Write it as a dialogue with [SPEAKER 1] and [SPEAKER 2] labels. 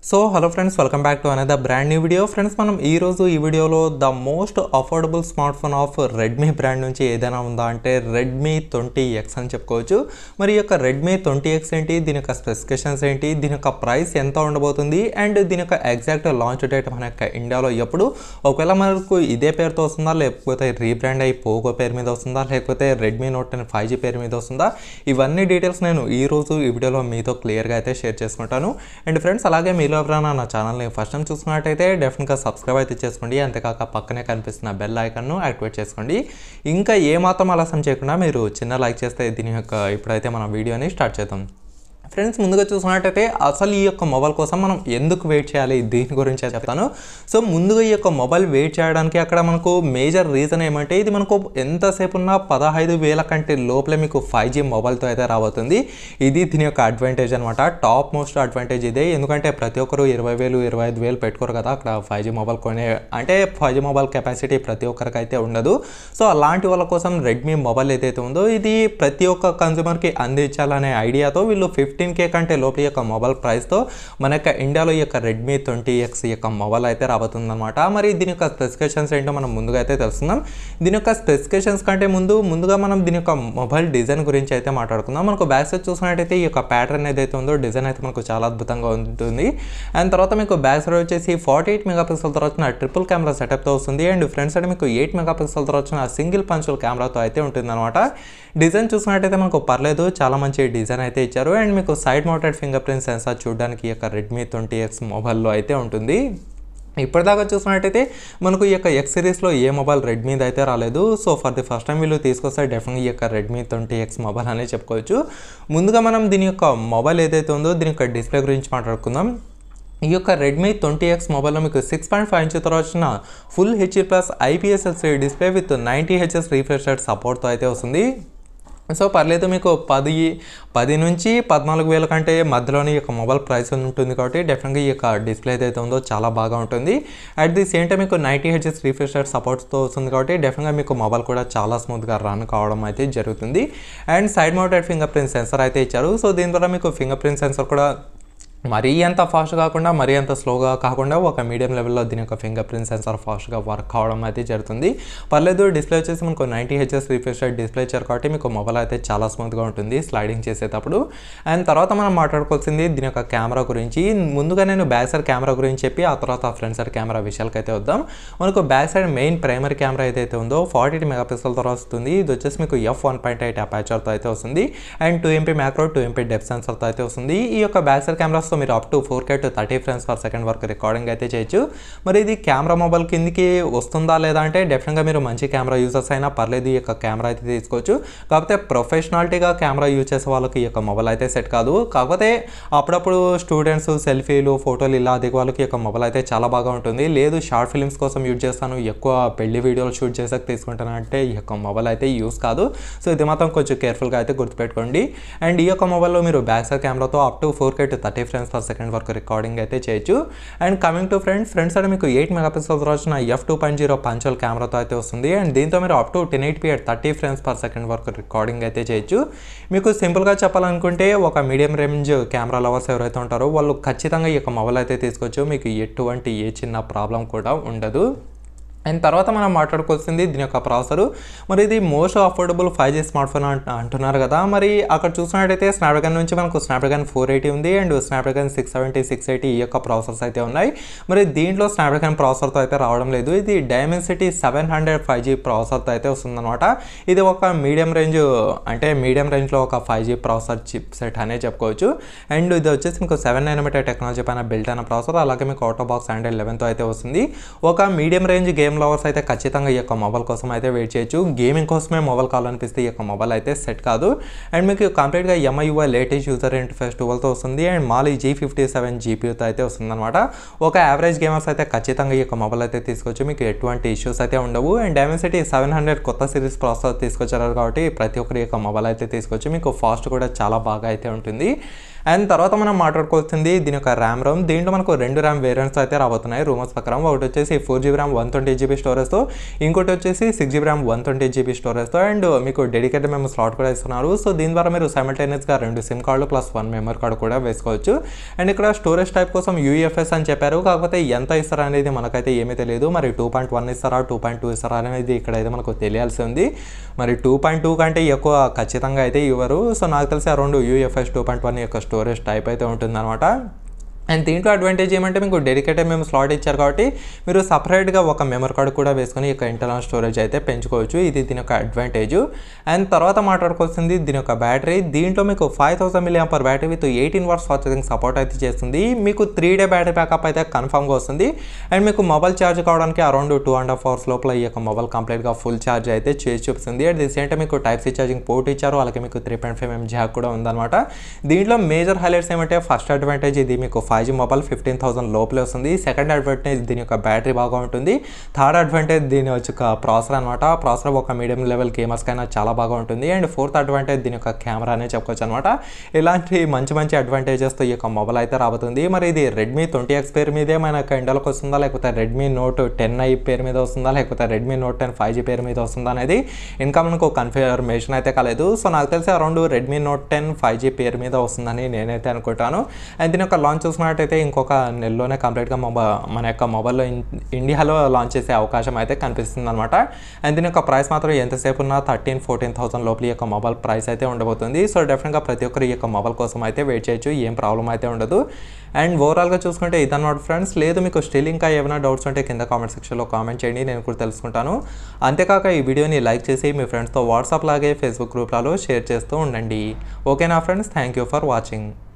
[SPEAKER 1] so hello friends welcome back to another brand new video friends మనం ఈ రోజు ఈ వీడియోలో the most affordable smart phone of Redmi brand నుంచి ఏదైనా ఉందా అంటే రెడ్మీ ట్వంటీ ఎక్స్ అని చెప్పుకోవచ్చు మరి ఈ యొక్క రెడ్మీ ట్వంటీ ఎక్స్ ఏంటి దీని యొక్క స్పెసిఫికేషన్స్ ఏంటి దీని యొక్క ప్రైస్ ఎంత ఉండబోతుంది అండ్ దీని యొక్క ఎగ్జాక్ట్ లాంచ్ డేట్ మన యొక్క ఇండియాలో ఎప్పుడు ఒకవేళ మనకు ఇదే పేరుతో వస్తుందా లేకపోతే రీబ్రాండ్ అయ్యి పోగో పేరు మీద వస్తుందా లేకపోతే Redmi note ten five G పేరు మీద వస్తుందా ఇవన్నీ డీటెయిల్స్ నేను ఈ రోజు ఈ వీడియోలో మీతో క్లియర్గా అయితే షేర్ చేసుకుంటాను అండ్ ఫ్రెండ్స్ అలాగే మీలో ఎవరైనా నా ఛానల్ని ఫస్ట్ టైం చూసుకున్నట్టయితే డెఫినెట్గా సబ్స్క్రైబ్ అయితే చేసుకోండి అంతేకాక పక్కనే కనిపిస్తున్న బెల్ ఐకన్ను యాక్టివేట్ చేసుకోండి ఇంకా ఏమాత్రం ఆలస్యం చేయకుండా మీరు చిన్న లైక్ చేస్తే దీని యొక్క ఇప్పుడైతే మన వీడియోని స్టార్ట్ చేద్దాం ఫ్రెండ్స్ ముందుగా చూసుకున్నట్టయితే అసలు ఈ యొక్క మొబైల్ కోసం మనం ఎందుకు వెయిట్ చేయాలి దీని గురించి చెప్తాను సో ముందుగా ఈ యొక్క మొబైల్ వెయిట్ చేయడానికి అక్కడ మనకు మేజర్ రీజన్ ఏమంటే ఇది మనకు ఎంతసేపు ఉన్న పదహైదు వేల కంటే లోపలే మీకు ఫైవ్ జీ మొబైల్తో అయితే రాబోతుంది ఇది దీని యొక్క అడ్వాంటేజ్ అనమాట టాప్ మోస్ట్ అడ్వాంటేజ్ ఇదే ఎందుకంటే ప్రతి ఒక్కరు ఇరవై వేలు ఇరవై ఐదు వేలు పెట్టుకోరు కదా అక్కడ ఫైవ్ జీ మొబైల్ కొనే అంటే ఫైవ్ జీ మొబైల్ కెపాసిటీ ప్రతి ఒక్కరికి అయితే ఉండదు సో అలాంటి వాళ్ళ కోసం రెడ్మీ మొబైల్ ఏదైతే ఉందో ఇది ప్రతి ఒక్క కన్జ్యూమర్కి అందించాలనే ఐడియాతో వీళ్ళు ఫిఫ్టీన్ కే కంటే లోపల యొక్క మొబైల్ ప్రైస్తో మన యొక్క ఇండియాలో ఈ యొక్క రెడ్మీ ట్వంటీ ఎక్స్ యొక్క మొబైల్ అయితే రాబోతుందన్నమాట మరి దీని యొక్క స్పెసిఫికేషన్స్ ఏంటో మనం ముందుగా అయితే తెలుసుకుందాం దీని యొక్క స్పెసిఫికేషన్స్ కంటే ముందు ముందుగా మనం దీని యొక్క మొబైల్ డిజైన్ గురించి అయితే మాట్లాడుకుందాం మనకు బ్యాక్ సైడ్ చూసుకున్నట్టయితే ఈ యొక్క ప్యాటర్న్ ఏదైతే ఉందో డిజైన్ అయితే మనకు చాలా అద్భుతంగా ఉంటుంది అండ్ తర్వాత మీకు బ్యాక్ సైడ్ వచ్చేసి ఫార్టీ ఎయిట్ మెగా పిక్సెల్తో వచ్చిన ట్రిపుల్ కెమెరా సెటప్తో వస్తుంది అండ్ ఫ్రంట్ సైడ్ మీకు ఎయిట్ మెగా పిక్సెల్తో వచ్చిన సింగిల్ పంచుల కెమెరాతో అయితే ఉంటుంది అనమాట డిజైన్ చూసుకున్నట్టయితే మనకు పర్లేదు చాలా మంచి డిజైన్ అయితే ఇచ్చారు అండ్ మీకు side mounted finger print sensor చూడడానికి ఈ యొక్క రెడ్మీ ట్వంటీ ఎక్స్ మొబైల్లో అయితే ఉంటుంది ఇప్పటిదాకా చూసినట్టయితే మనకు ఈ యొక్క ఎక్స్ సిరీస్లో ఏ మొబైల్ రెడ్మీది అయితే రాలేదు so for the first time వీళ్ళు తీసుకొస్తే డెఫినెట్గా ఈ యొక్క రెడ్మీ ట్వంటీ ఎక్స్ మొబైల్ అనే చెప్పుకోవచ్చు ముందుగా మనం దీని యొక్క మొబైల్ ఏదైతే ఉందో దీని యొక్క డిస్ప్లే గురించి మాట్లాడుకుందాం ఈ యొక్క రెడ్మీ ట్వంటీ ఎక్స్ మొబైల్లో మీకు సిక్స్ పాయింట్ ఫైవ్ ఇంచ్ తర్వాత వచ్చిన full HD plus IPS LCD display with ninety హెచ్ఎస్ రీఫ్రెష్ రేట్ సపోర్ట్తో అయితే వస్తుంది సో పర్లేదు మీకు పది పది నుంచి పద్నాలుగు వేల కంటే మధ్యలోనే ఈ యొక్క మొబైల్ ప్రైస్ ఉంటుంది కాబట్టి డెఫినెట్గా ఈ యొక్క డిస్ప్లే ఏదైతే ఉందో చాలా బాగా ఉంటుంది అట్ ది సేమ్ టైం మీకు నైంటీ హెచ్ఎస్ రీఫ్రెష్ రేట్ సపోర్ట్తో వస్తుంది కాబట్టి డెఫినెట్గా మీకు మొబైల్ కూడా చాలా స్మూత్గా రన్ కావడం అయితే జరుగుతుంది and side mounted finger print sensor అయితే ఇచ్చారు సో దీని ద్వారా మీకు ఫింగర్ ప్రింట్ సెన్సర్ కూడా మరీ అంత ఫాస్ట్ కాకుండా మరీ అంత స్లోగా కాకుండా ఒక మీడియం లెవెల్లో దీని యొక్క ఫింగర్ ప్రింట్ సెన్సార్ ఫాస్ట్గా వర్క్ అవడం అయితే జరుగుతుంది పర్లేదు డిస్ప్లే వచ్చేసి మనకు నైంటీ హెచ్ఎస్ రిఫ్రెష్ డిస్ప్లే ఇచ్చారు కాబట్టి మీకు మొబైల్ అయితే చాలా స్మూత్గా ఉంటుంది స్లైడింగ్ చేసేటప్పుడు అండ్ తర్వాత మనం మాట్లాడుకోవాల్సింది దీని యొక్క కెమెరా గురించి ముందుగా నేను బ్యాక్ సైడ్ కెమెరా గురించి చెప్పి ఆ తర్వాత ఫ్రంట్ సైడ్ కెమెరా విషయాలకి అయితే వద్దాం మనకు back side main primary camera ఏదైతే ఉందో ఫార్టీ ఎయిట్ మెగా పిక్సెల్తో వస్తుంది ఇది వచ్చేసి మీకు ఎఫ్ వన్ పాయింట్ ఎయిట్ అపాచర్తో అయితే వస్తుంది and two MP macro two MP depth సెన్సర్తో అయితే వస్తుంది ఈ యొక్క బ్యాక్ సైడ్ కెమెరాస్తో మీరు up to four K to thirty frames per second వరకు రికార్డింగ్ అయితే చేయొచ్చు మరి ఇది కెమెరా మొబైల్ కిందికి వస్తుందా లేదా అంటే డెఫినెట్గా మీరు మంచి కెమెరా యూజర్స్ అయినా పర్లేదు ఈ యొక్క కెమెరా అయితే తీసుకోవచ్చు కాకపోతే ప్రొఫెషనాలిటీగా కెమెరా యూజ్ చేసే వాళ్ళకి ఈ యొక్క మొబైల్ అయితే సెట్ కాదు కాకపోతే అప్పుడప్పుడు స్టూడెంట్స్ సెల్ఫీలు ఫోటోలు ఇలా దిగే వాళ్ళకి ఈ యొక్క మొబైల్ అయితే చాలా బాగా ఉంటుంది లేదు షార్ట్ ఫిల్మ్స్ కోసం యూజ్ చేస్తాను ఎక్కువ పెళ్లి వీడియోలు షూట్ చేసాక తీసుకుంటాను అంటే ఈ యొక్క మొబైల్ అయితే యూస్ కాదు సో ఇది మాత్రం కొంచెం కేర్ఫుల్గా అయితే గుర్తుపెట్టుకోండి అండ్ ఈ యొక్క మొబైల్లో మీరు బ్యాక్ సైడ్ కెమెరాతో up to four K to thirty frames per second వరకు రికార్డింగ్ అయితే చేయొచ్చు and coming to friends friends అంటే మీకు ఎయిట్ మెగా పిక్సెల్స్ వచ్చిన ఎఫ్ టూ పాయింట్ జీరో పంచువల్ కెమెరాతో అయితే వస్తుంది అండ్ దీంతో మీరు up to ten eight P thirty frames per second వరకు రికార్డింగ్ అయితే చేయొచ్చు మీకు సింపుల్గా చెప్పాలనుకుంటే ఒక మీడియం రేంజ్ కెమెరా లవర్స్ ఎవరైతే ఉంటారో వాళ్ళు ఖచ్చితంగా ఈ యొక్క మొబైల్ అయితే తీసుకోవచ్చు మీకు ఎటువంటి ఏ చిన్న ప్రాబ్లం కూడా ఉండదు అండ్ తర్వాత మనం మాట్లాడుకోవాల్సింది దీని యొక్క ప్రాసెసర్ మరి ఇది most affordable five G smart phone అంటున్నారు కదా మరి అక్కడ చూసినట్టయితే స్నాప్డ్రాగన్ నుంచి మనకు స్నాప్డ్రాగన్ ఫోర్ ఎయిటీ ఉంది and Snapdragon six seventy six eighty ఈ యొక్క ప్రాసెసర్స్ అయితే ఉన్నాయి మరి దీంట్లో స్నాప్డ్రాగన్ ప్రాసెసర్తో అయితే రావడం లేదు ఇది Dimensity seven hundred five G ప్రాసెసర్తో అయితే వస్తుందన్నమాట ఇది ఒక మీడియం రేంజ్ అంటే మీడియం రేంజ్లో ఒక five G processor chip set అనే చెప్పుకోవచ్చు అండ్ ఇది వచ్చేసి మీకు సెవెన్ నైనమీటర్ టెక్నాలజీ పైన బిల్ట్ అయిన ప్రాసెసర్ అలాగే మీకు ఆటో బాక్స్ ఆండ్రాయిడ్ లెవెన్తో అయితే వస్తుంది ఒక మీడియం రేంజ్ గేమ్ లవర్స్ అయితే ఖచ్చితంగా ఈ యొక్క మొబైల్ కోసం అయితే వెయిట్ చేయొచ్చు గేమింగ్ కోసమే మొబైల్ కావాలనిపిస్తే ఈ యొక్క మొబైల్ అయితే సెట్ కాదు అండ్ మీకు కంప్లీట్గా ఎంఐయుఐ లేటెస్ట్ యూజర్ ఇంటర్ఫేస్ ట్వెల్వ్తో వస్తుంది and Mali G fifty seven జీపీతో అయితే వస్తుంది అనమాట ఒక యావరేజ్ గేమర్స్ అయితే ఖచ్చితంగా ఈ యొక్క మొబైల్ అయితే తీసుకోవచ్చు మీకు ఎటువంటి ఇష్యూస్ అయితే ఉండవు అండ్ డైమెన్సిటీ సెవెన్ హండ్రెడ్ కొత్త సిరీస్ ప్రాసెసర్ తీసుకొచ్చారు కాబట్టి ప్రతి ఒక్కరి యొక్క మొబైల్ అయితే తీసుకోవచ్చు మీకు ఫాస్ట్ కూడా చాలా బాగా అయితే ఉంటుంది అండ్ తర్వాత మనం మాట్లాడుకోవాల్సింది దీని యొక్క ర్యామ్ రోమ్ దీంట్లో మనకు రెండు ర్యామ్ వేరియంట్స్ అయితే రాబోతున్నాయి రూమర్స్ ప్రకారం ఒకటి వచ్చేసి four GB RAM one twenty GB స్టోరేజ్తో ఇంకోటి వచ్చేసి six GB RAM one twenty GB స్టోరేజ్తో అండ్ మీకు డెడికేటెడ్ మేము స్లాట్ కూడా ఇస్తున్నారు సో దీని ద్వారా మీరు సైమల్టేనియస్గా రెండు సిమ్ కార్డులు ప్లస్ వన్ మెమరీ కార్డు కూడా వేసుకోవచ్చు అండ్ ఇక్కడ స్టోరేజ్ టైప్ కోసం యూఎఫ్ఎస్ అని చెప్పారు కాకపోతే ఎంత ఇస్తారా అనేది మనకైతే ఏమీ తెలియదు మరి టూ పాయింట్ వన్ ఇస్తారా టూ పాయింట్ టూ ఇస్తారా అనేది ఇక్కడైతే మనకు తెలియాల్సి ఉంది మరి టూ పాయింట్ టూ కంటే ఎక్కువ ఖచ్చితంగా అయితే ఇవ్వరు సో నాకు తెలిసి around UFS two point one యొక్క స్టోరేజ్ టైప్ అయితే ఉంటుందన్నమాట అండ్ దీంట్లో అడ్వాంటేజ్ ఏమంటే మీకు డెడికేటెడ్ మేము స్లాట్ ఇచ్చారు కాబట్టి మీరు సపరేట్గా ఒక మెమరీ కార్డు కూడా వేసుకొని ఇక ఇంటర్నల్ స్టోరేజ్ అయితే పెంచుకోవచ్చు ఇది దీని యొక్క అడ్వాంటేజ్ అండ్ తర్వాత మాట్లాడుకోవాల్సింది దీని యొక్క బ్యాటరీ దీంట్లో మీకు five thousand milliampere battery with eighteen watts charging support అయితే చేస్తుంది మీకు త్రీ డే బ్యాటరీ బ్యాకప్ అయితే కన్ఫామ్గా వస్తుంది అండ్ మీకు మొబైల్ ఛార్జ్ కావడానికి around two and half hours లోపల ఈ యొక్క మొబైల్ కంప్లీట్గా ఫుల్ ఛార్జ్ అయితే చేసి చూపిస్తుంది అట్ ది సేమ్ టైం మీకు టైప్ సి ఛార్జింగ్ పోర్ట్ ఇచ్చారు అలాగే మీకు three point five MM jack కూడా ఉందన్నమాట దీంట్లో మేజర్ హైలైట్స్ ఏమంటే ఫస్ట్ అడ్వాంటేజ్ ఇది మీకు five G mobile fifteen thousand లోపలే వస్తుంది సెకండ్ అడ్వాంటేజ్ దీని యొక్క బ్యాటరీ బాగా ఉంటుంది థర్డ్ అడ్వాంటేజ్ దీని వచ్చి ఒక ప్రాసెసర్ అనమాట ప్రాసెసర్ ఒక మీడియం లెవెల్ గేమర్స్కైనా చాలా బాగా ఉంటుంది అండ్ ఫోర్త్ అడ్వాంటేజ్ దీని యొక్క కెమెరా అనే చెప్పుకోవచ్చు అనమాట ఇలాంటి మంచి మంచి అడ్వాంటేజెస్తో ఈ యొక్క మొబైల్ అయితే రాబోతుంది మరి ఇది రెడ్మీ ట్వంటీ ఎక్స్ పేరు మీదే మన యొక్క ఇండియాలోకి వస్తుందా లేకపోతే రెడ్మీ నోట్ టెన్ ఐ పేరు మీద వస్తుందా లేకపోతే Redmi note ten five G పేరు మీద వస్తుందా అనేది ఇంకా మనకు కన్ఫర్మేషన్ అయితే కాలేదు సో నాకు తెలిసి around Redmi note ten five G పేరు మీద వస్తుందని నేనైతే అనుకుంటాను అండ్ దీని యొక్క లాంచ్ చూసినట్టయితే ఇంకొక నెలలోనే కంప్లీట్గా మొబైల్ మన యొక్క మొబైల్లో ఇండియాలో లాంచ్ చేసే అవకాశం అయితే కనిపిస్తుంది అనమాట అండ్ దీని యొక్క ప్రైస్ మాత్రం ఎంతసేపు ఉన్నా థర్టీన్ ఫోర్టీన్ థౌసండ్ లోపల ఈ యొక్క మొబైల్ ప్రైస్ అయితే ఉండబోతుంది సో డెఫినెట్గా ప్రతి ఒక్కరు ఈ యొక్క మొబైల్ కోసం అయితే వెయిట్ చేయొచ్చు ఏం ప్రాబ్లం అయితే ఉండదు అండ్ ఓవరాల్గా చూసుకుంటే ఇదన్నమాట ఫ్రెండ్స్ లేదు మీకు స్టిల్ ఇంకా ఏమైనా డౌట్స్ ఉంటే కింద కామెంట్ సెక్షన్లో కామెంట్ చేయండి నేను కూడా తెలుసుకుంటాను అంతేకాక ఈ వీడియోని లైక్ చేసి మీ ఫ్రెండ్స్తో వాట్సాప్ లాగే ఫేస్బుక్ గ్రూప్లలో షేర్ చేస్తూ ఉండండి ఓకేనా friends thank you for watching